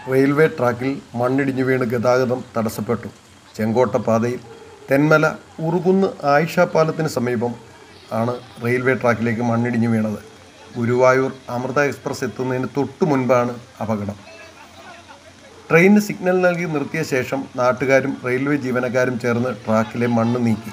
railway ട്രാക്കിൽ മണ്ണിടിഞ്ഞു വീണ് ഗതാഗതം തടസ്സപ്പെട്ടു ചെങ്കോട്ട പാതയിൽ തെന്മല ഉറുകുന്ന് ആയിഷ പാലത്തിന് സമീപം ആണ് റെയിൽവേ ട്രാക്കിലേക്ക് മണ്ണിടിഞ്ഞു വീണത് ഗുരുവായൂർ അമൃത എക്സ്പ്രസ് എത്തുന്നതിന് തൊട്ടു മുൻപാണ് അപകടം ട്രെയിനിന് സിഗ്നൽ നൽകി നിർത്തിയ ശേഷം നാട്ടുകാരും റെയിൽവേ ജീവനക്കാരും ചേർന്ന് ട്രാക്കിലെ മണ്ണ് നീക്കി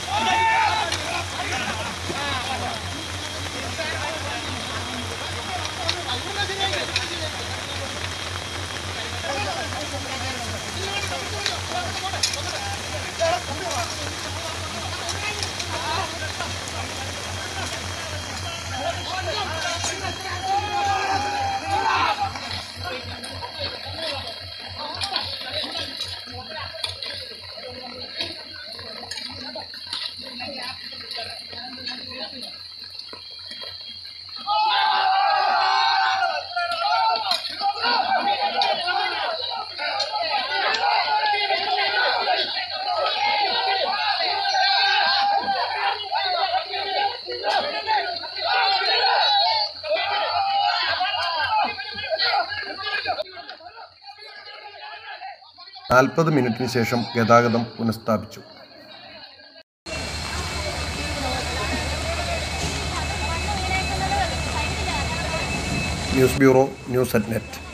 നാൽപ്പത് മിനിറ്റിന് ശേഷം ഗതാഗതം പുനഃസ്ഥാപിച്ചു news bureau news at net